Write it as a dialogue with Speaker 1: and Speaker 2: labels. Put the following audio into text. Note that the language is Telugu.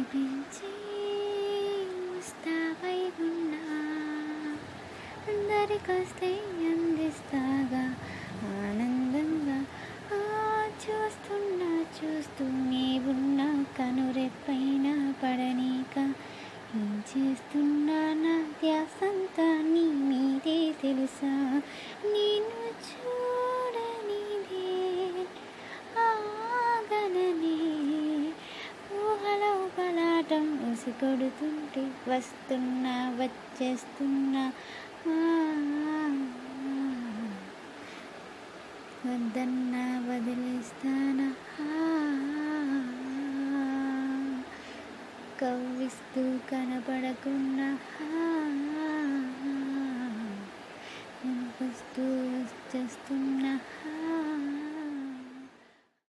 Speaker 1: కనిపించి వస్తావై ఉన్నా అందరికొస్తే అందిస్తాగా ఆనందంగా ఆ చూస్తున్నా చూస్తూనే ఉన్నా కనురెప్పైన పడనీక ఏం చేస్తున్నా నా ధ్యాసంతా నీ మీదే తెలుసా నేను చూడనిదే ఆగననే ఊహలో బలాటం ఉసిగొడుతుంటే వస్తున్నా వచ్చేస్తున్నా ఆ, వద్దన్నా వదిలేస్తానా ఆ, కవ్విస్తూ కనపడకున్నా ఆ,